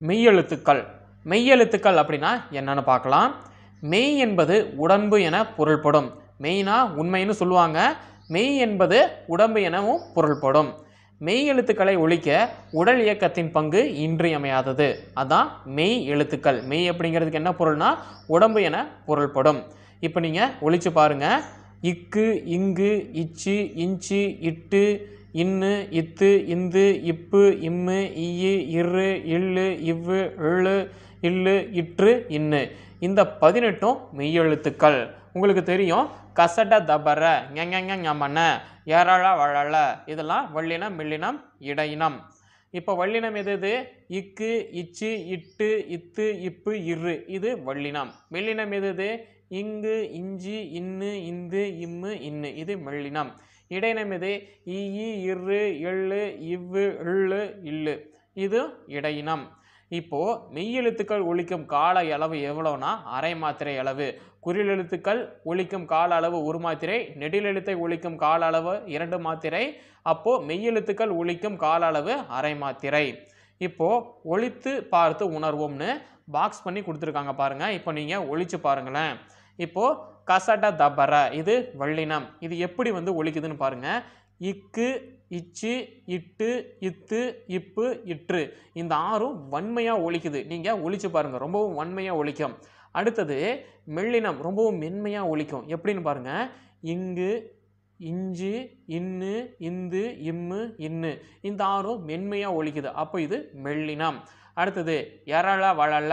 மெய்யெழுத்துக்கள் மெய்யெழுத்துக்கள் அப்படின்னா என்னன்னு பார்க்கலாம் மெய் என்பது உடம்பு என பொருள்படும் மெய்னா உண்மைன்னு சொல்லுவாங்க மெய் என்பது உடம்பு எனவும் பொருள்படும் மெய் எழுத்துக்களை ஒழிக்க உடல் இயக்கத்தின் பங்கு இன்றியமையாதது அதான் மெய் எழுத்துக்கள் மெய் அப்படிங்கிறதுக்கு என்ன பொருள்னா உடம்பு என பொருள்படும் இப்போ நீங்கள் ஒழிச்சு பாருங்க இக்கு இங்கு இச்சு இஞ்சி இட்டு இன்னு இத்து இந்து இப்பு இம்மு இய்யு இரு இல்லு இவ்வு எள்ளு இல்லு இற்று இன்னு இந்த பதினெட்டும் மெய்யெழுத்துக்கள் உங்களுக்கு தெரியும் கசட தபர ஞமன ஏரழ வழல இதெல்லாம் வல்லினம் மெல்லினம் இடையினம் இப்போ வல்லினம் எது எது இக்கு இச்சு இட்டு இத்து இப்பு இரு இது வல்லினம் மெல்லினம் எது எது இங்கு இஞ்சி இன்னு இந்து இம்மு இன்னு இது மெல்லினம் இடையினம் எது ஈ இரு எள்ளு இவ்வு எள்ளு இல்லு இது இடையினம் இப்போ மெய்யெழுத்துக்கள் ஒழிக்கும் கால அளவு எவ்வளவுனா அரை மாத்திரை அளவு குறில் எழுத்துக்கள் ஒழிக்கும் கால அளவு ஒரு மாத்திரை நெடில் எழுத்தை ஒழிக்கும் கால அளவு இரண்டு மாத்திரை அப்போ மெய்யெழுத்துக்கள் ஒழிக்கும் கால அளவு அரை மாத்திரை இப்போ ஒழித்து பார்த்து உணர்வோம்னு பாக்ஸ் பண்ணி கொடுத்துருக்காங்க பாருங்க இப்போ நீங்க ஒழிச்சு பாருங்களேன் இப்போ கசட தபர இது வள்ளினம் இது எப்படி வந்து ஒழிக்குதுன்னு பாருங்க இக்கு இச்சு இட்டு இத்து இப்பு இற்று இந்த ஆறும் வன்மையாக ஒழிக்குது நீங்கள் ஒழிச்சு பாருங்கள் ரொம்பவும் வன்மையாக ஒழிக்கும் அடுத்தது மெல்லினம் ரொம்பவும் மென்மையாக ஒழிக்கும் எப்படின்னு பாருங்க இங்கு இஞ்சு இன்னு இந்து இம்மு இன்னு இந்த ஆறும் மென்மையாக ஒழிக்குது அப்போ இது மெல்லினம் அடுத்தது எரள வளல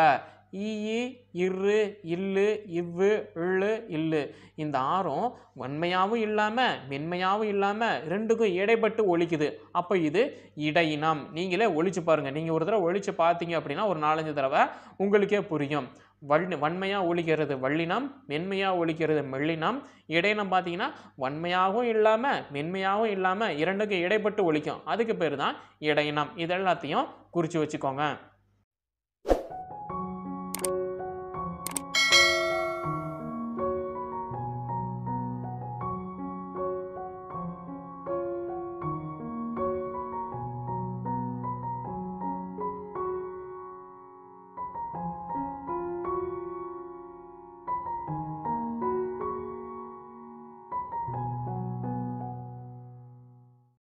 ஈ இரு இல்லு இவ்வு இள்ளு இல்லு இந்த ஆறும் வன்மையாகவும் இல்லாமல் மென்மையாகவும் இல்லாமல் ரெண்டுக்கும் இடைப்பட்டு ஒழிக்குது அப்போ இது இடையினம் நீங்களே ஒழிச்சு பாருங்கள் நீங்கள் ஒரு தடவை ஒழிச்சு பார்த்தீங்க அப்படின்னா ஒரு நாலஞ்சு தடவை உங்களுக்கே புரியும் வல் வன்மையாக ஒழிக்கிறது வள்ளினம் மென்மையாக ஒழிக்கிறது மெல்லினம் இடையினம் பார்த்தீங்கன்னா வன்மையாகவும் இல்லாமல் மென்மையாகவும் இல்லாமல் இரண்டுக்கும் இடைப்பட்டு ஒழிக்கும் அதுக்கு பேர் தான் இடையினம் இது எல்லாத்தையும் குறித்து வச்சுக்கோங்க